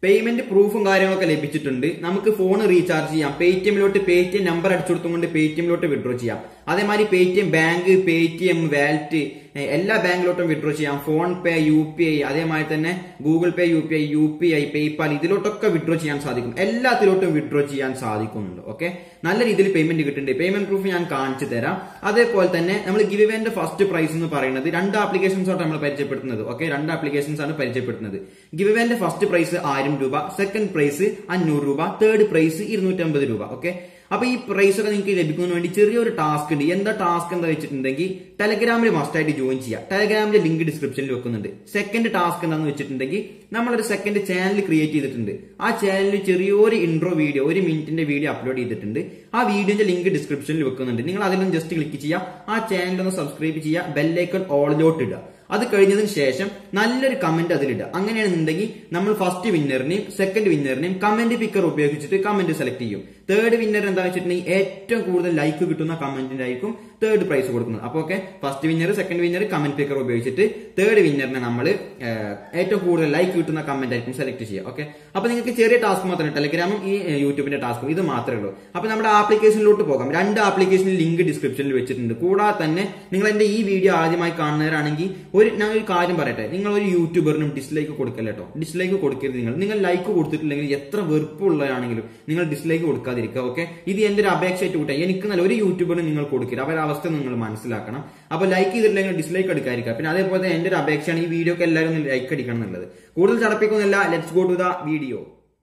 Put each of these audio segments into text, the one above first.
payment പ്രൂഫും കാര്യങ്ങളൊക്കെ ലഭിച്ചിട്ടുണ്ട് നമുക്ക് ഫോൺ റീചാർജ് ചെയ്യാം പേടിഎമ്മിലോട്ട് പേടിഎം നമ്പർ അടിച്ചു കൊടുത്തുകൊണ്ട് പേടിഎമ്മിലോട്ട് വിഡ്രോ ചെയ്യാം അതേമാതിരി പേടിഎം ബാങ്ക് പേടിഎം വാലറ്റ് എല്ലാ ബാങ്കിലോട്ടും വിഡ്രോ ചെയ്യാം PhonePe U P I അതേമാതിരി തന്നെ Google Pay U P I U P I PayPal ഇതിലോട്ടൊക്കെ വിഡ്രോ ചെയ്യാൻ സാധിക്കും എല്ലാത്തിലോട്ടും വിഡ്രോ ചെയ്യാൻ സാധിക്കുന്നുണ്ട് ഓക്കെ നല്ല രീതിയിൽ പേയ്മെന്റ് കിട്ടുന്നുണ്ട് പേയ്മെന്റ് പ്രൂഫ് ഞാൻ കാണിച്ചു തരാം അതേപോലെ തന്നെ നമ്മൾ ഗിവ് ഇവന്റെ ഫസ്റ്റ് പ്രൈസ് എന്ന് പറയുന്നത് രണ്ട് ആപ്ലിക്കേഷൻസ് ആണ് നമ്മൾ പരിചയപ്പെടുത്തുന്നത് ഓക്കെ രണ്ട് ആപ്ലിക്കേഷൻസ് ആണ് പരിചയപ്പെടുത്തുന്നത് ഗിവ് ഇവന്റെ ഫസ്റ്റ് പ്രൈസ് ആയിരം രൂപ സെക്കൻഡ് പ്രൈസ് അഞ്ഞൂറ് രൂപ തേർഡ് പ്രൈസ് ഇരുന്നൂറ്റമ്പത് രൂപ ഓക്കെ അപ്പൊ ഈ പ്രൈസ് ഒക്കെ നിങ്ങൾക്ക് ലഭിക്കുന്നതിന് വേണ്ടി ചെറിയൊരു ടാസ്ക് ഉണ്ട് എന്താ ടാസ്ക് എന്താ വെച്ചിട്ടുണ്ടെങ്കിൽ ടെലഗ്രാമിൽ മസ്റ്റ് ആയിട്ട് ജോയിൻ ചെയ്യാം ടെലഗ്രാമിന്റെ ലിങ്ക് ഡിസ്ക്രിപ്ഷനിൽ വെക്കുന്നുണ്ട് സെക്കൻഡ് ടാസ്ക് എന്താണെന്ന് വെച്ചിട്ടുണ്ടെങ്കിൽ നമ്മളൊരു സെക്കൻഡ് ചാനൽ ക്രിയേറ്റ് ചെയ്തിട്ടുണ്ട് ആ ചാനലിൽ ചെറിയൊരു ഇൻട്രോ വീഡിയോ ഒരു മിനിറ്റിന്റെ വീഡിയോ അപ്ലോഡ് ചെയ്തിട്ടുണ്ട് ആ വീഡിയോന്റെ ലിങ്ക് ഡിസ്ക്രിപ്ഷനിൽ വെക്കുന്നുണ്ട് നിങ്ങൾ അതിലൊന്ന് ജസ്റ്റ് ക്ലിക്ക് ചെയ്യുക ആ ചാനൽ ഒന്ന് സബ്സ്ക്രൈബ് ചെയ്യുക ബെല്ലൈക്കൺ ഓളിലോട്ട് ഇടുക അത് കഴിഞ്ഞതിന് ശേഷം നല്ലൊരു കമന്റ് അതിലിടുക അങ്ങനെയാണെന്നുണ്ടെങ്കിൽ നമ്മൾ ഫസ്റ്റ് വിന്നറിനെയും സെക്കൻഡ് വിന്നറിനെയും കമന്റ് പിക്കർ ഉപയോഗിച്ചിട്ട് കമന്റ് സെലക്ട് ചെയ്യും തേർഡ് വിന്നർ എന്താ വെച്ചിട്ടുണ്ടെങ്കിൽ ഏറ്റവും കൂടുതൽ ലൈക്ക് കിട്ടുന്ന കമന്റിനായിരിക്കും തേർഡ് പ്രൈസ് കൊടുക്കുന്നത് അപ്പോൾ okay first winner second winner comment picker ഉപയോഗിച്ചിട്ട് തേർഡ് വിന്നറിനെ നമ്മൾ ഏറ്റവും കൂടുതൽ ലൈക്ക് കിട്ടുന്ന കമന്റ് ആയിരിക്കും സെലക്ട് ചെയ്യുക ഓക്കെ അപ്പൊ നിങ്ങൾക്ക് ചെറിയ ടാസ്ക് മാത്രമേ ടെലഗ്രാമും ഈ ഏഹ്, യൂട്യൂബിന്റെ ടാസ്കും ഇത് മാത്രമേ ഉള്ളൂ അപ്പൊ നമ്മുടെ ആപ്ലിക്കേഷനിലോട്ട് പോകാം രണ്ട് ആപ്ലിക്കേഷനിൽ ലിങ്ക് ഡിസ്ക്രിപ്ഷനിൽ വെച്ചിട്ടുണ്ട് കൂടാതെ തന്നെ നിങ്ങൾ എന്റെ ഈ വീഡിയോ ആദ്യമായി കാണുന്നവരാണെങ്കിൽ ഒരു ഞാൻ ഒരു കാര്യം പറയട്ടെ നിങ്ങൾ ഒരു യൂട്യൂബറിനും ഡിസ്ലൈക്ക് കൊടുക്കല്ല കേട്ടോ ഡിസ്ലൈക്ക് കൊടുക്കരുത് നിങ്ങൾ നിങ്ങൾ ലൈക്ക് കൊടുത്തിട്ടില്ലെങ്കിൽ എത്ര വെറുപ്പുള്ളതാണെങ്കിലും നിങ്ങൾ ഡിസ്ലൈക്ക് കൊടുക്കാതിരിക്കുക ഓക്കെ ഇത് എന്റെ ഒരു അപേക്ഷയായിട്ട് കൂട്ടെ എനിക്ക് നല്ല ഒരു യൂട്യൂബറിന് നിങ്ങൾ കൊടുക്കരുത് അവരുടെ അവസ്ഥ നിങ്ങൾ മനസ്സിലാക്കണം അപ്പൊ ലൈക്ക് ചെയ്തിട്ടില്ലെങ്കിൽ ഡിസ്ലൈക്ക് എടുക്കാതിരിക്കുക പിന്നെ അതേപോലെ തന്നെ എന്റെ ഒരു അപേക്ഷയാണ് ഈ വീഡിയോക്ക് എല്ലാവരും ഒന്ന് ലൈക്ക് അടിക്കണം എന്നുള്ളത് കൂടുതൽ ചടപ്പിക്കുന്നില്ല let's go to the video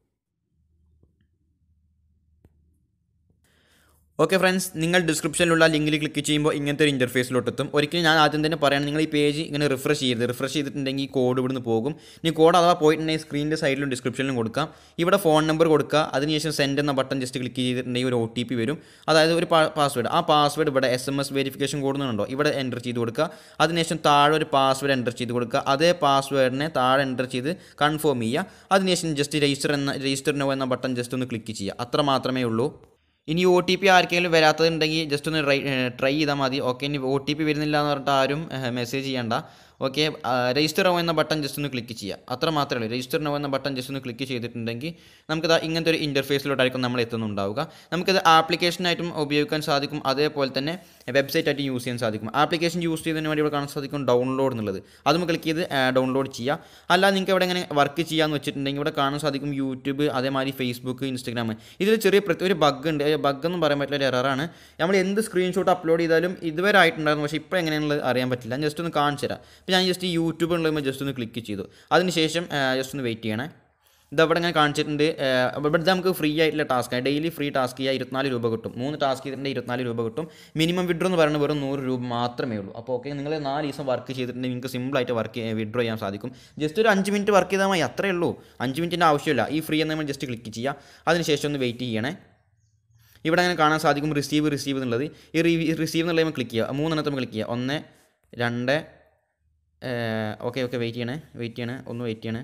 okay friends നിങ്ങൾ ഡിസ്ക്രിപ്ഷനിലുള്ള ലിങ്കിൽ ക്ലിക്ക് ചെയ്യുമ്പോൾ ഇങ്ങനത്തെ ഒരു ഇൻ്റർഫേസിലോട്ട് എത്തും ഒരിക്കലും ഞാൻ ആദ്യം തന്നെ പറയണം നിങ്ങൾ ഈ പേജ് ഇങ്ങനെ റിഫ്രഷ് ചെയ്യരുത് റിഫ്രഷ് ചെയ്തിട്ടുണ്ടെങ്കിൽ ഈ കോഡ് ഇവിടുന്ന് പോകും ഇനി കോഡ് അഥവാ പോയിട്ടുണ്ടെങ്കിൽ സ്ക്രീനിൻ്റെ സൈഡിലും ഡിസ്ക്രിപ്ഷനിലും കൊടുക്കാം ഇവിടെ ഫോൺ നമ്പർ കൊടുക്കുക അതിനുശേഷം സെൻഡ് എന്ന ബട്ടൺ ജസ്റ്റ് ക്ലിക്ക് ചെയ്തിട്ടുണ്ടെങ്കിൽ ഒരു ഒ ടി പി വരും അതായത് ഒരു പാസ്വേഡ് ആ പാസ്വേഡ് ഇവിടെ എസ് എം എസ് വെരിഫിക്കേഷൻ കൊടുക്കുന്നുണ്ടോ ഇവിടെ എൻ്റർ ചെയ്ത് കൊടുക്കുക അതിനുശേഷം താഴെ ഒരു പാസ്വേഡ് എൻ്റർ ചെയ്ത് കൊടുക്കുക അതേ പാസ്വേഡിനെ താഴെ എൻ്റർ ചെയ്ത് കൺഫേം ചെയ്യുക അതിനുശേഷം ജസ്റ്റ് രജിസ്റ്റർ എന്ന രജിസ്റ്റർ നോ എന്ന ബട്ടൺ ജസ്റ്റ് ഒന്ന് ക്ലിക്ക് ചെയ്യുക അത്ര മാത്രമേ ഉള്ളൂ ഇനി ഒ ടി പി ആർക്കെങ്കിലും വരാത്തതുണ്ടെങ്കിൽ ജസ്റ്റ് ഒന്ന് ട്രൈ ട്രൈ ചെയ്താൽ മതി ഓക്കെ ഇനി ഒ ടി പി വരുന്നില്ല എന്ന് പറഞ്ഞിട്ട് ആരും മെസ്സേജ് ചെയ്യണ്ട ഓക്കെ രജിസ്റ്റർ നോ എന്ന ബട്ടൺ ജസ്റ്റ് ഒന്ന് ക്ലിക്ക് ചെയ്യുക അത്ര മാത്രമേ ഉള്ളൂ രജിസ്റ്റർ നോ എന്ന ബട്ടൺ ജസ്റ്റ് ഒന്ന് ക്ലിക്ക് ചെയ്തിട്ടുണ്ടെങ്കിൽ നമുക്കിത് ഇങ്ങനത്തെ ഒരു ഇൻ്റർഫേസിലോട്ടായിരിക്കും നമ്മൾ എത്തുന്നുണ്ടാവുക നമുക്കിത് ആപ്ലിക്കേഷനായിട്ടും ഉപയോഗിക്കാൻ സാധിക്കും അതേപോലെ തന്നെ വെബ്സൈറ്റ് ആയിട്ട് യൂസ് ചെയ്യാൻ സാധിക്കും ആപ്ലിക്കേഷൻ യൂസ് ചെയ്യുന്നതിന് വേണ്ടി ഇവിടെ കാണാൻ സാധിക്കും ഡൗൺലോഡ് എന്നുള്ളത് അതും ക്ലിക്ക് ചെയ്ത് ഡൗൺലോഡ് ചെയ്യുക അല്ല നിങ്ങൾക്ക് ഇവിടെ ഇങ്ങനെ വർക്ക് ചെയ്യാമെന്ന് വെച്ചിട്ടുണ്ടെങ്കിൽ ഇവിടെ കാണാൻ സാധിക്കും യൂട്യൂബ് അതേമാതിരി ഫേസ്ബുക്ക് ഇൻസ്റ്റാഗ്രാം ഇതിൽ ചെറിയ പ്രത്യേക ഒരു ബഗ് ഉണ്ട് ബഗ് എന്ന് പറയാൻ പറ്റില്ല ഒരു എററാണ് നമ്മൾ എന്ത് സ്ക്രീൻഷോട്ട് അപ്ലോഡ് ചെയ്താലും ഇതുവരെ ആയിട്ടുണ്ടായിരുന്നു പക്ഷേ ഇപ്പോൾ എങ്ങനെയാണെന്നുള്ളത് അറിയാൻ പറ്റില്ല ഞാൻ ജസ്റ്റ് ഒന്ന് കാണിച്ചു തരാം അപ്പോൾ ഞാൻ ജസ്റ്റ് യൂട്യൂബ് ഉള്ളതുമ്പോൾ ജസ്റ്റ് ഒന്ന് ക്ലിക്ക് ചെയ്തു അതിനുശേഷം ജസ്റ്റ് ഒന്ന് വെയിറ്റ് ചെയ്യണേ ഇതവിടെ ഞാൻ കാണിച്ചിട്ടുണ്ട് ഏഹ് ഇവിടെ നമുക്ക് ഫ്രീ ആയിട്ടുള്ള ടാസ്ക് ഡെയിലി ഫ്രീ ടാസ്ക് ചെയ്യുക ഇരുപത്തിനാല് രൂപ കിട്ടും മൂന്ന് ടാസ്ക് ചെയ്തിട്ടുണ്ടെങ്കിൽ ഇരുപത്തിനാല് രൂപ കിട്ടും മിനിമം വിഡ്രോ എന്ന് പറയുന്നത് വെറും നൂറ് രൂപ മാത്രമേ ഉള്ളൂ അപ്പോൾ ഓക്കെ നിങ്ങൾ നാല് ദിവസം വർക്ക് ചെയ്തിട്ടുണ്ടെങ്കിൽ നിങ്ങൾക്ക് സിമ്പിളായിട്ട് വർക്ക് വിഡ്രോ ചെയ്യാൻ സാധിക്കും ജസ്റ്റ് ഒരു അഞ്ച് മിനിറ്റ് വർക്ക് ചെയ്താൽ മതി അത്രയേ ഉള്ളൂ അഞ്ച് മിനിറ്റിൻ്റെ ആവശ്യമില്ല ഈ ഫ്രീ എന്ന് നമ്മൾ ജസ്റ്റ് ക്ലിക്ക് ചെയ്യുക അതിനുശേഷം ഒന്ന് വെയിറ്റ് ചെയ്യണേ ഇവിടെ അങ്ങനെ കാണാൻ സാധിക്കും റിസീവ് റിസീവ് എന്നുള്ളത് ഈ റിസീവ് എന്നുള്ളത് ക്ലിക്ക് ചെയ്യുക മൂന്നെണ്ണത്തെ ക്ലിക്ക് ചെയ്യുക ഒന്ന് രണ്ട് ഓക്കെ ഓക്കെ വെയിറ്റ് ചെയ്യണേ വെയിറ്റ് ചെയ്യണേ ഒന്ന് വെയിറ്റ് ചെയ്യണേ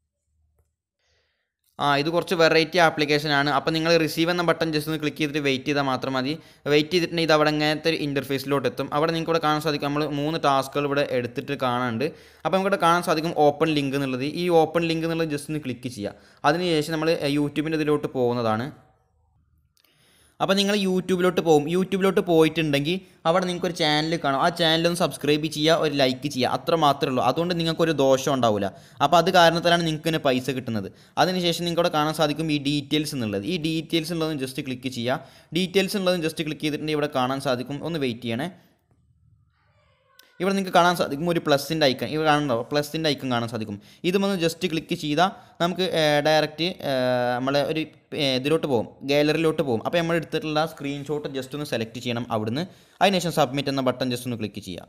ആ ഇത് കുറച്ച് വെറൈറ്റി ആപ്ലിക്കേഷൻ ആണ് അപ്പോൾ നിങ്ങൾ റിസീവ് എന്ന ബട്ടൺ ജസ്റ്റ് ഒന്ന് ക്ലിക്ക് ചെയ്തിട്ട് വെയിറ്റ് ചെയ്താൽ മാത്രം മതി വെയിറ്റ് ചെയ്തിട്ടുണ്ടെങ്കിൽ ഇത് അവിടെ ഇങ്ങനത്തെ ഒരു ഇൻ്റർഫേസിലോട്ട് എത്തും അവിടെ നിങ്ങൾക്ക് ഇവിടെ കാണാൻ സാധിക്കും നമ്മൾ മൂന്ന് ടാസ്കുകൾ ഇവിടെ എടുത്തിട്ട് കാണാനുണ്ട് അപ്പോൾ നമുക്കിവിടെ കാണാൻ സാധിക്കും ഓപ്പൺ ലിങ്ക് എന്നുള്ളത് ഈ ഓപ്പൺ ലിങ്ക് എന്നുള്ളത് ജസ്റ്റ് ഒന്ന് ക്ലിക്ക് ചെയ്യുക അതിനുശേഷം നമ്മൾ യൂട്യൂബിൻ്റെ ഇതിലോട്ട് പോകുന്നതാണ് അപ്പോൾ നിങ്ങൾ യൂട്യൂബിലോട്ട് പോകും യൂട്യൂബിലോട്ട് പോയിട്ടുണ്ടെങ്കിൽ അവിടെ നിങ്ങൾക്ക് ഒരു ചാനൽ കാണും ആ ചാനലൊന്ന് സബ്സ്ക്രൈബ് ചെയ്യുക ഒരു ലൈക്ക് ചെയ്യുക അത്ര മാത്രമേ ഉള്ളൂ അതുകൊണ്ട് നിങ്ങൾക്കൊരു ദോഷം ഉണ്ടാവില്ല അപ്പോൾ അത് കാരണത്തിലാണ് നിങ്ങൾക്ക് തന്നെ പൈസ കിട്ടുന്നത് അതിനുശേഷം നിങ്ങൾക്ക് അവിടെ കാണാൻ സാധിക്കും ഈ ഡീറ്റെയിൽസ് എന്നുള്ളത് ഈ ഡീറ്റെയിൽസ് ഉള്ളതും ജസ്റ്റ് ക്ലിക്ക് ചെയ്യുക ഡീറ്റെയിൽസ് ഉള്ളതും ജസ്റ്റ് ക്ലിക്ക് ചെയ്തിട്ടുണ്ടെങ്കിൽ ഇവിടെ കാണാൻ സാധിക്കും ഒന്ന് വെയിറ്റ് ചെയ്യണേ ഇവിടെ നിങ്ങൾക്ക് കാണാൻ സാധിക്കും ഒരു പ്ലസിൻ്റെ ഐക്കൺ ഇവിടെ കാണുന്നുണ്ടോ പ്ലസിൻ്റെ ഐക്കൺ കാണാൻ സാധിക്കും ഇതുമൊന്ന് ജസ്റ്റ് ക്ലിക്ക് ചെയ്താൽ നമുക്ക് ഡയറക്റ്റ് നമ്മളെ ഒരു ഏഹ്, ഇതിലോട്ട് പോകും ഗാലറിയിലോട്ട് പോകും അപ്പോൾ നമ്മൾ എടുത്തിട്ടുള്ള സ്ക്രീൻഷോട്ട് ജസ്റ്റ് ഒന്ന് സെലക്ട് ചെയ്യണം അവിടുന്ന് അതിനുശേഷം സബ്മിറ്റ് എന്ന ബട്ടൺ ജസ്റ്റ് ഒന്ന് ക്ലിക്ക് ചെയ്യുക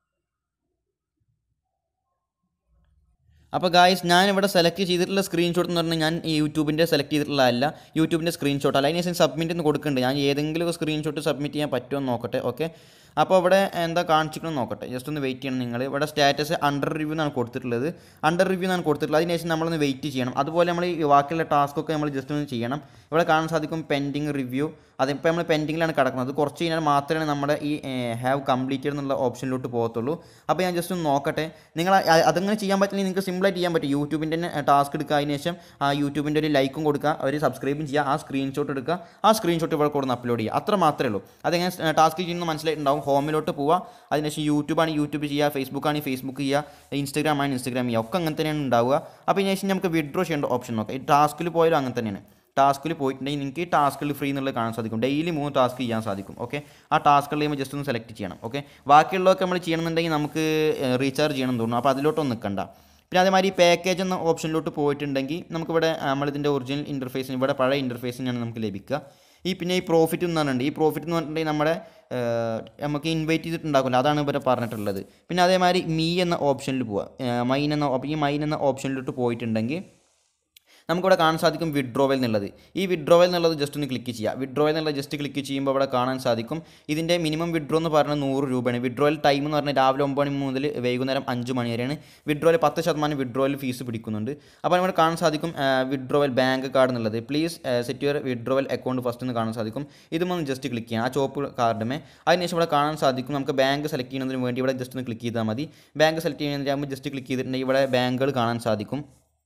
അപ്പോൾ ഗായ്സ് ഞാൻ ഇവിടെ സെലക്ട് ചെയ്തിട്ടുള്ള സ്ക്രീൻഷോട്ട് എന്ന് പറഞ്ഞാൽ ഞാൻ ഈ യൂട്യൂബിൻ്റെ സെലക്ട് ചെയ്തിട്ടുള്ളതല്ല യൂട്യൂബിൻ്റെ സ്ക്രീൻഷോട്ട് അല്ല അതിനുശേഷം സബ്മിറ്റ് എന്ന് കൊടുക്കുന്നുണ്ട് ഞാൻ ഏതെങ്കിലും സ്ക്രീൻഷോട്ട് സബ്മിറ്റ് ചെയ്യാൻ പറ്റുമോ എന്ന് നോക്കട്ടെ ഓക്കെ അപ്പോൾ ഇവിടെ എന്താ കാണിച്ചിരിക്കണം നോക്കട്ടെ ജസ്റ്റ് ഒന്ന് വെയിറ്റ് ചെയ്യണം നിങ്ങൾ ഇവിടെ സ്റ്റാറ്റസ് അണ്ടർ റിവ്യൂ എന്നാണ് കൊടുത്തിട്ടുള്ളത് അണ്ടർ റിവ്യൂ എന്നാണ് കൊടുത്തിട്ടുള്ളത് അതിനുശേഷം നമ്മളൊന്ന് വെയിറ്റ് ചെയ്യണം അതുപോലെ നമ്മൾ ഈ ബാക്കിയുള്ള ടാസ്കൊക്കെ നമ്മൾ ജസ്റ്റ് ഒന്ന് ചെയ്യണം ഇവിടെ കാണാൻ സാധിക്കും പെൻഡിങ് റിവ്യൂ അതിപ്പോൾ നമ്മൾ പെൻഡിങ്ങിലാണ് കിടക്കുന്നത് അത് കുറച്ച് കഴിഞ്ഞാൽ മാത്രമേ നമ്മുടെ ഈ ഹാവ് കംപ്ലീറ്റഡ് എന്നുള്ള ഓപ്ഷനിലോട്ട് പോകത്തുള്ളൂ അപ്പോൾ ഞാൻ ജസ്റ്റ് ഒന്ന് നോക്കട്ടെ നിങ്ങൾ അ- അതങ്ങനെ ചെയ്യാൻ പറ്റില്ലെങ്കിൽ നിങ്ങൾക്ക് സിമ്പിൾ സിമ്പിളായിട്ട് ചെയ്യാൻ പറ്റും യൂട്യൂബിൻ്റെ തന്നെ ടാസ്ക് എടുക്കുക അതിന് ശേഷം ആ യൂട്യൂബിൻ്റെ ഒരു ലൈക്കും കൊടുക്കുക അവർ സബ്സ്ക്രൈബും ചെയ്യുക ആ സ്ക്രീൻഷോട്ട് എടുക്കുക ആ സ്ക്രീൻഷോട്ട് ഇവിടെ കൊടുന്ന് അപ്ലോഡ് ചെയ്യുക അത്ര മാത്രമേ ഉള്ളൂ അതെങ്ങനെ ടാസ്ക് ചെയ്യുന്നത് മനസ്സിലായിട്ടുണ്ടാവും ഹോമിലോട്ട് പോവുക അതിനുശേഷം യൂട്യൂബാണ് യൂട്യൂബ് ചെയ്യുക ഫേസ്ബുക്കാണ് ഫേസ്ബുക്ക് ചെയ്യുക ഇൻസ്റ്റാഗ്രാം ആണ് ഇൻസ്റ്റാഗ്രാം ചെയ്യുക ഒക്കെ അങ്ങനെ തന്നെയാണ് ഉണ്ടാവുക അപ്പോൾ ഇതിന് ശേഷം നമുക്ക് വിഡ്രോ ചെയ്യേണ്ട ഓപ്ഷൻ നോക്കാം ഈ ടാസ്കിൽ പോയാലും അങ്ങനെ തന്നെയാണ് ടാസ്കിൽ പോയിട്ടുണ്ടെങ്കിൽ നിങ്ങൾക്ക് ഈ ടാസ്കിൽ ഫ്രീ എന്നുള്ളത് കാണാൻ സാധിക്കും ഡെയിലി മൂന്ന് ടാസ്ക് ചെയ്യാൻ സാധിക്കും ഓക്കെ ആ ടാസ്കുകൾ ചെയ്യുമ്പോൾ ജസ്റ്റ് ഒന്ന് സെലക്ട് ചെയ്യണം ഓക്കെ ബാക്കിയുള്ളതൊക്കെ നമ്മൾ ചെയ്യണമെന്നുണ്ടെങ്കിൽ നമുക്ക് റീചാർജ് ചെയ്യണം എന്ന് തോന്നുന്നു അപ്പോൾ അതിലോട്ടൊന്നും നിൽക്കണ്ട പിന്നെ അതേമാതിരി പാക്കേജ് എന്ന ഓപ്ഷനിലോട്ട് പോയിട്ടുണ്ടെങ്കിൽ നമുക്കിവിടെ നമ്മളിതിൻ്റെ ഒറിജിനൽ ഇൻ്റർഫേസിന് ഇവിടെ പഴയ ഇൻ്റർഫേസിനാണ് നമുക്ക് ലഭിക്കുക ഈ പിന്നെ ഈ പ്രോഫിറ്റ് എന്ന് പറഞ്ഞിട്ടുണ്ട് ഈ പ്രോഫിറ്റ് എന്ന് പറഞ്ഞിട്ടുണ്ടെങ്കിൽ നമ്മുടെ ഏഹ്, നമുക്ക് ഇൻവൈറ്റ് ചെയ്തിട്ടുണ്ടാക്കില്ല അതാണ് ഇവരെ പറഞ്ഞിട്ടുള്ളത് പിന്നെ അതേമാതിരി മീ എന്ന ഓപ്ഷനിൽ പോവുക മൈൻ എന്ന op- ഈ മൈൻ എന്ന ഓപ്ഷനിലോട്ട് പോയിട്ടുണ്ടെങ്കിൽ നമുക്കിവിടെ കാണാൻ സാധിക്കും വിഡ്രോവൽ എന്നുള്ളത് ഈ വിഡ്രോവൽ എന്നുള്ളത് ജസ്റ്റ് ഒന്ന് ക്ലിക്ക് ചെയ്യുക വിഡ്രോവൽ എന്നുള്ളത് ജസ്റ്റ് ക്ലിക്ക് ചെയ്യുമ്പോൾ അവിടെ കാണാൻ സാധിക്കും ഇതിൻ്റെ മിനിമം വിഡ്രോ എന്ന് പറഞ്ഞാൽ നൂറ് രൂപയാണ് വിഡ്രോവൽ ടൈം എന്ന് പറഞ്ഞാൽ രാവിലെ ഒമ്പത് മണി മുതൽ വൈകുന്നേരം അഞ്ച് മണി വരെയാണ് വിഡ്രോവൽ പത്ത് ശതമാനം വിഡ്രോവൽ ഫീസ് പിടിക്കുന്നുണ്ട് അപ്പോൾ ഇവിടെ കാണാൻ സാധിക്കും വിഡ്രോവൽ ബാങ്ക് കാർഡ് എന്നുള്ളത് please set your withdrawal account first എന്ന് കാണാൻ സാധിക്കും ഇതുമൊന്ന് ജസ്റ്റ് ക്ലിക്ക് ചെയ്യാം ആ ചോപ്പ് കാർഡുമേ അതിനുശേഷം ഇവിടെ കാണാൻ സാധിക്കും നമുക്ക് ബാങ്ക് സെലക്ട് ചെയ്യുന്നതിന് വേണ്ടി ഇവിടെ ജസ്റ്റ് ഒന്ന് ക്ലിക്ക് ചെയ്താൽ മതി ബാങ്ക് സെലക്ട് ചെയ്യുന്നതിന് ജസ്റ്റ് ക്ലിക്ക് ചെയ്തിട്ടുണ്ടെങ്കിൽ ഇവിടെ ബാങ്കുകൾ കാണാൻ സാധിക്കും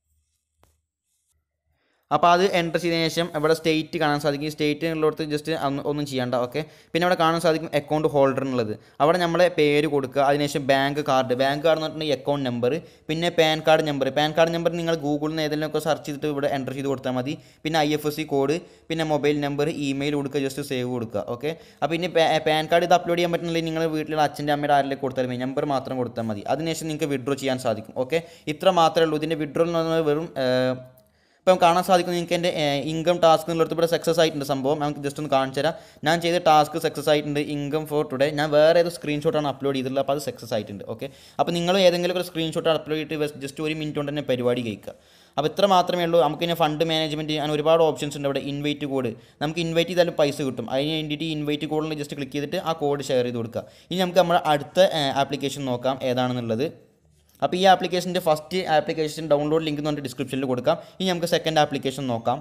അപ്പോൾ അത് എൻ്റർ ചെയ്തതിന് ശേഷം ഇവിടെ സ്റ്റേറ്റ് കാണാൻ സാധിക്കും ഈ സ്റ്റേറ്റിനുള്ളിടത്ത് ജസ്റ്റ് ഒന്നും ചെയ്യണ്ട ഓക്കെ പിന്നെ അവിടെ കാണാൻ സാധിക്കും അക്കൗണ്ട് ഹോൾഡർ എന്നുള്ളത് അവിടെ നമ്മളെ പേര് കൊടുക്കുക അതിനുശേഷം ബാങ്ക് കാർഡ് ബാങ്ക് കാർഡ് എന്ന് പറഞ്ഞിട്ടുണ്ടെങ്കിൽ അക്കൗണ്ട് നമ്പർ പിന്നെ PAN card number PAN card number നിങ്ങൾ ഗൂഗിളിൽ നിന്ന് ഏതെങ്കിലുമൊക്കെ സെർച്ച് ചെയ്തിട്ട് ഇവിടെ എൻ്റർ ചെയ്ത് കൊടുത്താൽ മതി പിന്നെ I F S C code പിന്നെ മൊബൈൽ നമ്പർ ഇമെയിൽ കൊടുക്കുക ജസ്റ്റ് സേവ് കൊടുക്കുക ഓക്കെ അപ്പോൾ ഇനി പാൻ കാർഡ് ഇത് അപ്ലോഡ് ചെയ്യാൻ പറ്റുന്നില്ലെങ്കിൽ നിങ്ങൾ വീട്ടിലുള്ള അച്ഛൻ്റെ അമ്മയുടെ ആരിലേക്ക് കൊടുത്താൽ മതി നമ്പർ മാത്രം കൊടുത്താൽ മതി അതിനുശേഷം നിങ്ങൾക്ക് വിഡ്രോ ചെയ്യാൻ സാധിക്കും ഓക്കെ ഇത്ര മാത്രമേ ഉള്ളൂ ഇതിൻ്റെ വിഡ്രോ എന്ന് പറയുന്നത് വെറും ഏഹ്, ഇപ്പം കാണാൻ സാധിക്കും നിങ്ങൾക്ക് എൻ്റെ ഇൻകം ടാസ്ക് എന്നുള്ളത് ഇവിടെ സക്സസ് ആയിട്ടുണ്ട് സംഭവം നമുക്ക് ജസ്റ്റ് ഒന്ന് കാണിച്ചു തരാം ഞാൻ ചെയ്ത ടാസ്ക് സക്സസ് ആയിട്ടുണ്ട് ഇൻകം ഫോർ ടുഡേ ഞാൻ വേറെ ഏത് സ്ക്രീൻഷോട്ടാണ് അപ്ലോഡ് ചെയ്തിട്ടുള്ളത് അപ്പോൾ അത് സക്സസ് ആയിട്ടുണ്ട് ഓക്കെ അപ്പോൾ നിങ്ങൾ ഏതെങ്കിലും ഒരു സ്ക്രീൻഷോട്ട് അപ്ലോഡ് ചെയ്തിട്ട് ജസ്റ്റ് ഒരു മിനിറ്റ് കൊണ്ട് തന്നെ പരിപാടി കഴിക്കുക അപ്പോൾ ഇത്ര മാത്രമേ ഉള്ളൂ നമുക്ക് ഇനി ഫണ്ട് മാനേജ്മെൻറ്റ് ചെയ്യാൻ ഒരുപാട് ഓപ്ഷൻസ് ഉണ്ട് ഇവിടെ ഇൻവൈറ്റ് കോഡ് നമുക്ക് ഇൻവൈറ്റ് ചെയ്താലും പൈസ കിട്ടും അതിന് വേണ്ടിയിട്ട് ഇൻവൈറ്റ് കോഡിൽ ജസ്റ്റ് ക്ലിക്ക് ചെയ്തിട്ട് ആ കോഡ് ഷെയർ ചെയ്ത് കൊടുക്കുക ഇനി നമുക്ക് നമ്മുടെ അടുത്ത ആപ്ലിക്കേഷൻ നോക്കാം ഏതാണെന്നുള്ളത് അപ്പോൾ ഈ ആപ്ലിക്കേഷൻ്റെ ഫസ്റ്റ് ആപ്ലിക്കേഷൻ ഡൗൺലോഡ് ലിങ്ക് എന്ന് പറഞ്ഞിട്ട് ഡിസ്ക്രിപ്ഷനിൽ കൊടുക്കാം ഇനി നമുക്ക് സെക്കൻഡ് ആപ്ലിക്കേഷൻ നോക്കാം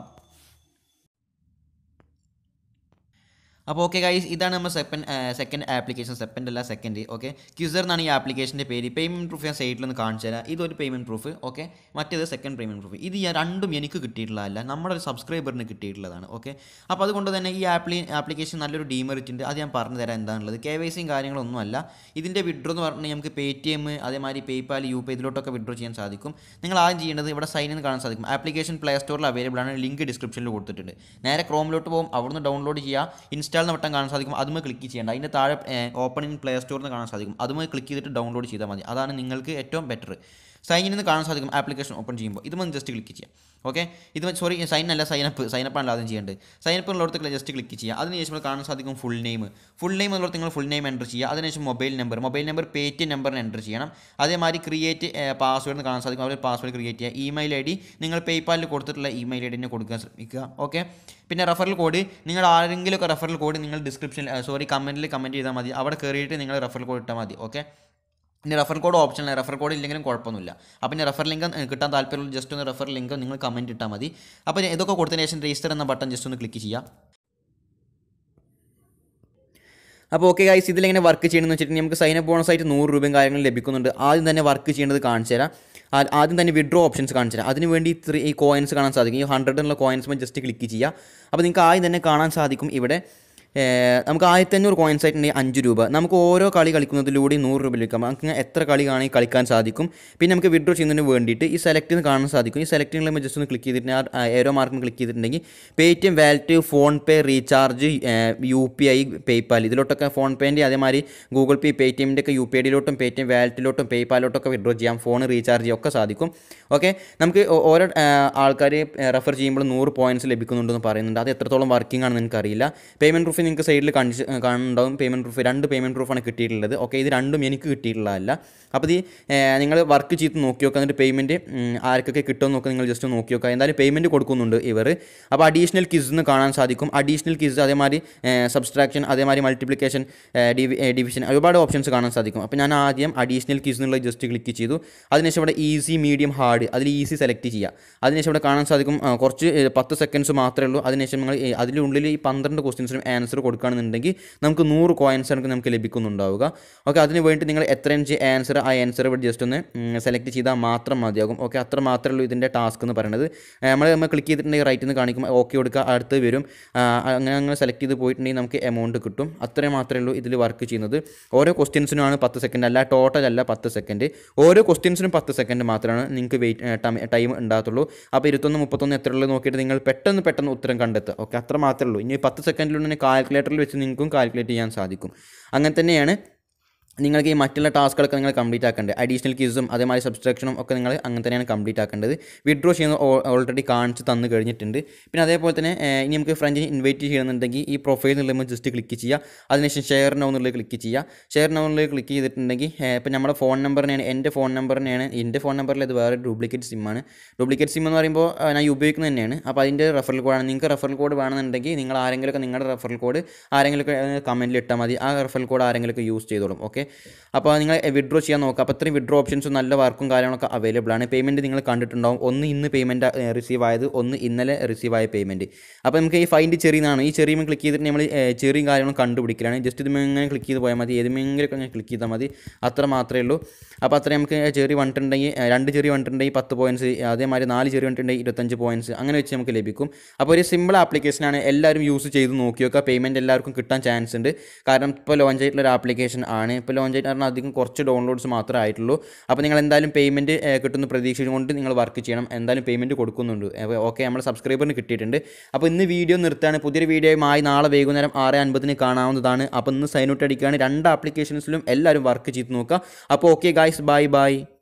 അപ്പോൾ ഓക്കെ ഗൈസ് ഇതാണ് നമ്മൾ സെക്കൻഡ് സെക്കൻഡ് ആപ്ലിക്കേഷൻ സെക്കൻഡ് അല്ല സെക്കൻഡ് ഓക്കെ ക്യൂസർ എന്നാണ് ഈ ആപ്ലിക്കേഷൻ്റെ പേര് പേയ്മെൻറ്റ് പ്രൂഫ് ഞാൻ സൈറ്റിൽ ഒന്ന് കാണിച്ചു തരാം ഇതൊരു പേയ്മെൻറ്റ് പ്രൂഫ് ഓക്കെ മറ്റേത് സെക്കൻഡ് പേയ്മെൻറ്റ് പ്രൂഫ് ഇത് ഞാൻ രണ്ടും എനിക്ക് കിട്ടിയിട്ടുള്ളതല്ല നമ്മുടെ ഒരു സബ്സ്ക്രൈബറിന് കിട്ടിയിട്ടുള്ളതാണ് ഓക്കെ അപ്പോൾ അതുകൊണ്ട് തന്നെ ഈ ആപ്ലി ആപ്ലിക്കേഷൻ നല്ലൊരു ഡീമെറിറ്റ് ഉണ്ട് അത് ഞാൻ പറഞ്ഞു തരാം എന്താണുള്ളത് കെ വൈ സിയും കാര്യങ്ങളൊന്നുമല്ല ഇതിൻ്റെ വിഡ്രോ എന്ന് പറഞ്ഞാൽ നമുക്ക് പേ ടി എം അതേമാതിരി പേയ്പാൽ യു പേ ഇതിലോട്ടൊക്കെ വിഡ്രോ ചെയ്യാൻ സാധിക്കും നിങ്ങൾ ആദ്യം ചെയ്യേണ്ടത് ഇവിടെ സൈൻ ഇൻ കാണാൻ സാധിക്കും ആപ്ലിക്കേഷൻ പ്ലേ സ്റ്റോറിൽ അവൈലബിൾ ആണ് ലിങ്ക് ഡിസ്ക്രിപ്ഷനിൽ കൊടുത്തിട്ടുണ്ട് നേരെ ക്രോമിലോട്ട് പോകും അവിടുന്ന് ഡൗൺലോഡ് ചെയ്യുക ഇൻസ്റ്റാൾ എന്ന ബട്ടൺ കാണാൻ സാധിക്കും അതുമേ ക്ലിക്ക് ചെയ്യേണ്ട അതിൻ്റെ താഴെ ഓപ്പൺ ഇൻ പ്ലേ സ്റ്റോറിൽ നിന്ന് കാണാൻ സാധിക്കും അതുമേ ക്ലിക്ക് ചെയ്തിട്ട് ഡൗൺലോഡ് ചെയ്താൽ മതി അതാണ് നിങ്ങൾക്ക് ഏറ്റവും ബെറ്റർ സൈൻ ഇൻ എന്ന് കാണാൻ സാധിക്കും ആപ്ലിക്കേഷൻ ഓപ്പൺ ചെയ്യുമ്പോൾ ഇതുമൊന്ന് ജസ്റ്റ് ക്ലിക്ക് ചെയ്യാം ഓക്കെ ഇത് സോറി സൈൻ അല്ല സൈൻ അപ്പ് സൈൻ അപ്പ് ആണ് ആദ്യം ചെയ്യേണ്ടത് സൈൻ അപ്പ് ഉള്ളിടത്ത് ജസ്റ്റ് ക്ലിക്ക് ചെയ്യുക അതിനുശേഷം ഇവിടെ കാണാൻ സാധിക്കും ഫുൾ നെയിം ഫുൾ നെയിം എന്നുള്ളത് നിങ്ങൾ ഫുൾ നെയിം എൻ്റർ ചെയ്യുക അതിനുശേഷം mobile number mobile number pay T നമ്പറിന് എൻ്റർ ചെയ്യണം അതേമാതിരി ക്രിയേറ്റ് പാസ്വേഡ് എന്ന് കാണാൻ സാധിക്കും അവർ പാസ്വേഡ് ക്രിയേറ്റ് ചെയ്യുക ഇമെയിൽ ഐ ഡി നിങ്ങൾ പേയ്പാലിൽ കൊടുത്തിട്ടുള്ള ഇമെയിൽ ഐ ഡിനെ കൊടുക്കാൻ ശ്രമിക്കുക ഓക്കെ പിന്നെ റെഫറൽ കോഡ് നിങ്ങൾ ആരെങ്കിലുമൊക്കെ റെഫറൽ കോഡ് നിങ്ങൾ ഡിസ്ക്രിപ്ഷനിൽ സോറി കമൻറ്റിൽ കമൻറ്റ് ചെയ്താൽ മതി അവിടെ കയറിയിട്ട് നിങ്ങൾ റെഫറൽ കോഡ് ഇട്ടാൽ മതി ഓക്കെ ഇനി റെഫർ കോഡ് ഓപ്ഷനില്ല റെഫർ കോഡ് ഇല്ലെങ്കിലും കുഴപ്പമൊന്നുമില്ല അപ്പോൾ ഇനി റെഫർ ലിങ്ക് കിട്ടാൻ താല്പര്യമുള്ള ജസ്റ്റ് ഒന്ന് റെഫർ ലിങ്ക് നിങ്ങൾ കമൻറ്റ് ഇട്ടാൽ മതി അപ്പോൾ ഇതൊക്കെ കൊടുത്തതിന് ശേഷം രജിസ്റ്റർ എന്ന ബട്ടൺ ജസ്റ്റ് ഒന്ന് ക്ലിക്ക് ചെയ്യാം അപ്പോൾ ഓക്കെ ഗൈസ് ഇതിലെങ്ങനെ വർക്ക് ചെയ്യണമെന്ന് വെച്ചിട്ടുണ്ടെങ്കിൽ നമുക്ക് സൈൻ അപ്പ് ബോണസ് ആയിട്ട് നൂറ് രൂപയും കാര്യങ്ങളും ലഭിക്കുന്നുണ്ട് ആദ്യം തന്നെ വർക്ക് ചെയ്യേണ്ടത് കാണിച്ചു തരാം ആ- ആദ്യം തന്നെ വിഡ്രോ ഓപ്ഷൻസ് കാണിച്ചു തരാം അതിന് വേണ്ടി ത്രീ ഈ കോയിൻസ് കാണാൻ സാധിക്കും ഈ ഹൺഡ്രഡ് എന്നുള്ള കോയിൻസ് ജസ്റ്റ് ക്ലിക്ക് ചെയ്യുക അപ്പോൾ നിങ്ങൾക്ക് ആദ്യം തന്നെ കാണാൻ സാധിക്കും ഇവിടെ ഏഹ്, നമുക്ക് ആയിരത്തി അഞ്ഞൂറ് കോയിൻസ് ആയിട്ടുണ്ടെങ്കിൽ അഞ്ച് രൂപ നമുക്ക് ഓരോ കളി കളിക്കുന്നതിലൂടെ നൂറ് രൂപ ലഭിക്കാം നമുക്ക് എത്ര കളി കാണി കളിക്കാൻ സാധിക്കും പിന്നെ നമുക്ക് വിഡ്രോ ചെയ്യുന്നതിന് വേണ്ടിയിട്ട് ഈ സെലക്ട് എന്ന് കാണാൻ സാധിക്കും ഈ സെലക്ട് നമ്മൾ ജസ്റ്റ് ഒന്ന് ക്ലിക്ക് ചെയ്തിട്ട് ആ ഏരോ മാർക്കിന് ക്ലിക്ക് ചെയ്തിട്ടുണ്ടെങ്കിൽ Paytm wallet PhonePe recharge U P I PayPal ഇതിലോട്ടൊക്കെ ഫോൺ പേൻ്റെ അതേമാതിരി ഗൂഗിൾ പേ പേ ടി എമ്മിൻ്റെ ഒക്കെ യു പി ഐഡിയിലോട്ടും പേ ടി എം വാലറ്റിലോട്ടും പേയ്പാലോട്ടൊക്കെ വിഡ്രോ ചെയ്യാം ഫോൺ റീചാർജ് ചെയ്യാം ഒക്കെ സാധിക്കും ഓക്കെ നമുക്ക് ഓ- ഓരോ ആൾക്കാർ റെഫർ ചെയ്യുമ്പോൾ നൂറ് പോയിന്റ്സ് ലഭിക്കുന്നുണ്ടെന്ന് പറയുന്നുണ്ട് അത് എത്രത്തോളം വർക്കിംഗ് ആണെന്ന് എനിക്കറിയില്ല പേയ്മെൻറ്റ് പ്രൂഫ് നിങ്ങൾക്ക് സൈഡിൽ കണ്ടിച്ച് കാണുന്നുണ്ടാവും പേയ്മെൻറ്റ് പ്രൂഫ് രണ്ട് പേയ്മെൻറ്റ് പ്രൂഫാണ് കിട്ടിയിട്ടുള്ളത് ഓക്കെ ഇത് രണ്ടും എനിക്ക് കിട്ടിയിട്ടുള്ളതല്ല അപ്പോൾ ഈ നിങ്ങൾ വർക്ക് ചെയ്ത് നോക്കി നോക്കുക എന്നിട്ട് പേയ്മെൻറ്റ് ആർക്കൊക്കെ കിട്ടുമെന്ന് നോക്കുക നിങ്ങൾ ജസ്റ്റ് നോക്കി നോക്കുക എന്തായാലും പേയ്മെൻറ്റ് കൊടുക്കുന്നുണ്ട് ഇവർ അപ്പോൾ അഡീഷണൽ കിസ് എന്ന് കാണാൻ സാധിക്കും അഡീഷണൽ കിസ് അതേമാതിരി സബ്സ്ട്രാക്ഷൻ അതേമാതിരി മൾട്ടിപ്ലിക്കേഷൻ ഡിവിഷൻ ഒരുപാട് ഓപ്ഷൻസ് കാണാൻ സാധിക്കും അപ്പോൾ ഞാൻ ആദ്യം അഡീഷണൽ കിസ് എന്നുള്ള ജസ്റ്റ് ക്ലിക്ക് ചെയ്തു അതിനുശേഷം ഇവിടെ ഈസി മീഡിയം ഹാർഡ് അതിൽ ഈസി സെലക്ട് ചെയ്യുക അതിനുശേഷം ഇവിടെ കാണാൻ സാധിക്കും ആ, കുറച്ച് ഏ, പത്ത് സെക്കൻഡ്സ് മാത്രമേ ഉള്ളൂ അതിനുശേഷം നിങ്ങൾ ഏ, അതിനുള്ളിൽ ഈ പന്ത്രണ്ട് ക്വസ്റ്റ്യൻസിനും ആൻസർ ആൻസർ കൊടുക്കുകയാണെന്നുണ്ടെങ്കിൽ നമുക്ക് നൂറ് കോയിൻസ് ആണ് നമുക്ക് ലഭിക്കുന്നുണ്ടാവുക ഓക്കെ അതിന് വേണ്ടി നിങ്ങൾ എത്ര ഇഞ്ച് ആൻസർ ആ ആൻസർ ഇവിടെ ജസ്റ്റ് ഒന്ന് സെലക്ട് ചെയ്താൽ മാത്രം മതിയാകും ഓക്കെ അത്ര മാത്രമേ ഉള്ളൂ ഇതിൻ്റെ ടാസ്ക് എന്ന് പറയുന്നത് നമ്മൾ നമ്മൾ ക്ലിക്ക് ചെയ്തിട്ടുണ്ടെങ്കിൽ റൈറ്റിൽ നിന്ന് കാണിക്കും ഓക്കെ കൊടുക്കുക അടുത്ത് വരും ആ, അങ്ങനെ അങ്ങനെ സെലക്ട് ചെയ്ത് പോയിട്ടുണ്ടെങ്കിൽ നമുക്ക് എമൗണ്ട് കിട്ടും അത്രയും മാത്രമേ ഉള്ളൂ ഇതിൽ വർക്ക് ചെയ്യുന്നത് ഓരോ ക്വസ്റ്റ്യൻസിനുമാണ് പത്ത് സെക്കൻഡ് അല്ല ടോട്ടൽ അല്ല പത്ത് സെക്കൻഡ് ഓരോ ക്വസ്റ്റ്യൻസിനും പത്ത് സെക്കൻഡ് മാത്രമാണ് നിങ്ങൾക്ക് വെയിറ്റ് ടൈം ഉണ്ടാകത്തുള്ളൂ അപ്പോൾ ഇരുപത്തൊന്ന് മുപ്പത്തൊന്ന് എത്ര ഉള്ളത് നോക്കിയിട്ട് നിങ്ങൾ പെട്ടെന്ന് പെട്ടെന്ന് ഉത്തരം കണ്ടെത്തുക ഓക്കെ അത്ര മാത്രമേ ഉള്ളൂ ഇനി പത്ത് സെക്കൻഡിലുണ്ടെങ്കിൽ കാൽക്കുലേറ്ററിൽ വെച്ച് നിങ്ങൾക്കും കാൽക്കുലേറ്റ് ചെയ്യാൻ സാധിക്കും അങ്ങനെ തന്നെയാണ് നിങ്ങൾക്ക് ഈ മറ്റുള്ള ടാസ്കുകളൊക്കെ നിങ്ങൾ കംപ്ലീറ്റ് ആക്കേണ്ടത് അഡീഷണൽ കീസും അതേമാതിരി സബ്സ്ട്രാക്ഷനും ഒക്കെ നിങ്ങൾ അങ്ങനെ തന്നെയാണ് കംപ്ലീറ്റ് ആക്കേണ്ടത് വിഡ്രോ ചെയ്യുന്ന ഓൾറെഡി കാണിച്ച് തന്നു കഴിഞ്ഞിട്ടുണ്ട് പിന്നെ അതേപോലെ തന്നെ ഏഹ്, ഇനി നമുക്ക് ഫ്രണ്ടിന് ഇൻവൈറ്റ് ചെയ്യണമെന്നുണ്ടെങ്കിൽ ഈ പ്രൊഫൈൽ എന്നുള്ളത് ജസ്റ്റ് ക്ലിക്ക് ചെയ്യുക അതിനുശേഷം ഷെയർ നോ എന്നുള്ളത് ക്ലിക്ക് ചെയ്യുക ഷെയർ നോ എന്നുള്ളത് ക്ലിക്ക് ചെയ്തിട്ടുണ്ടെങ്കിൽ ഏഹ്, ഇപ്പം നമ്മുടെ ഫോൺ നമ്പറിനെയാണ് എൻ്റെ ഫോൺ നമ്പറിനെയാണ് എൻ്റെ ഫോൺ നമ്പറിൽ ഇത് വേറെ ഡ്യൂപ്ലിക്കേറ്റ് സിമ്മാണ് ഡ്യൂപ്ലിക്കേറ്റ് സിം എന്ന് പറയുമ്പോൾ ആ, ഞാൻ ഉപയോഗിക്കുന്നത് തന്നെയാണ് അപ്പോൾ അതിൻ്റെ റെഫറൽ കോഡാണ് നിങ്ങൾക്ക് റെഫറൽ കോഡ് വേണമെന്നുണ്ടെങ്കിൽ നിങ്ങൾ ആരെങ്കിലുമൊക്കെ നിങ്ങളുടെ റെഫറൽ കോഡ് ആരെങ്കിലുമൊക്കെ കമൻറ്റിൽ ഇട്ടാൽ മതി ആ റെഫറൽ കോഡ് ആരെങ്കിലുമൊക്കെ യൂസ് ചെയ്തോളും ഓക്കെ അപ്പോൾ നിങ്ങൾ വിഡ്രോ ചെയ്യാൻ നോക്കുക അപ്പോൾ ഇത്രയും വിഡ്രോ ഓപ്ഷൻസും നല്ല വർക്കും കാര്യങ്ങളൊക്കെ അവൈലബിൾ ആണ് പേയ്മെൻറ്റ് നിങ്ങൾ കണ്ടിട്ടുണ്ടാവും ഒന്ന് ഇന്ന് പേയ്മെൻറ്റ് റിസീവ് ആയത് ഒന്ന് ഇന്നലെ റിസീവ് ആയ പേയ്മെൻറ്റ് അപ്പോൾ നമുക്ക് ഈ ഫൈൻഡ് ചെറിയെന്നാണ് ഈ ചെറിയ ക്ലിക്ക് ചെയ്തിട്ട് നമ്മൾ ചെറിയും കാര്യങ്ങളും കണ്ടുപിടിക്കലാണ് ജസ്റ്റ് ഇത് ഇങ്ങനെ ക്ലിക്ക് ചെയ്ത് പോയാൽ മതി ഏതെങ്കിലുമൊക്കെ അങ്ങനെ ക്ലിക്ക് ചെയ്താൽ മതി അത്ര മാത്രമേ ഉള്ളൂ അപ്പോൾ അത്ര നമുക്ക് ചെറിയ വണ്ടിട്ടുണ്ടെങ്കിൽ രണ്ട് ചെറിയ വണ്ടിട്ടുണ്ടെങ്കിൽ പത്ത് പോയിൻറ്റ്സ് അതേമാതിരി നാല് ചെറിയ വണ്ടിട്ടുണ്ടെങ്കിൽ ഇരുപത്തഞ്ച് പോയിൻറ്റ്സ് അങ്ങനെ വെച്ച് നമുക്ക് ലഭിക്കും അപ്പോൾ ഒരു സിമ്പിൾ ആപ്ലിക്കേഷനാണ് എല്ലാവരും യൂസ് ചെയ്ത് നോക്കി നോക്കുക പേയ്മെൻറ്റ് എല്ലാവർക്കും കിട്ടാൻ ചാൻസ് ഉണ്ട് കാരണം ഇപ്പോൾ ലോഞ്ച് ആയിട്ടുള്ള ഒരു ആപ്ലിക്കേഷൻ ആണ് ഇപ്പോൾ ലോഞ്ച് ആയിട്ട് പറഞ്ഞാൽ അധികം കുറച്ച് ഡൗൺലോഡ്സ് മാത്രമേ ആയിട്ടുള്ളൂ അപ്പോൾ നിങ്ങൾ എന്തായാലും പേയ്മെൻറ്റ് കിട്ടുന്ന പ്രതീക്ഷിച്ചുകൊണ്ട് നിങ്ങൾ വർക്ക് ചെയ്യണം എന്തായാലും പേയ്മെൻറ്റ് കൊടുക്കുന്നുണ്ട് അപ്പോൾ ഓക്കെ നമ്മൾ സബ്സ്ക്രൈബറിന് കിട്ടിയിട്ടുണ്ട് അപ്പോൾ ഇന്ന് വീഡിയോ നിർത്താണ് പുതിയൊരു വീഡിയോയുമായി നാളെ വൈകുന്നേരം ആറ് അൻപതിന് കാണാവുന്നതാണ് അപ്പോൾ ഇന്ന് സൈൻ ഔട്ട് അടിക്കുകയാണ് രണ്ട് ആപ്ലിക്കേഷൻസിലും എല്ലാവരും വർക്ക് ചെയ്ത് നോക്കുക അപ്പോൾ ഓക്കെ ഗായ്സ് ബൈ ബൈ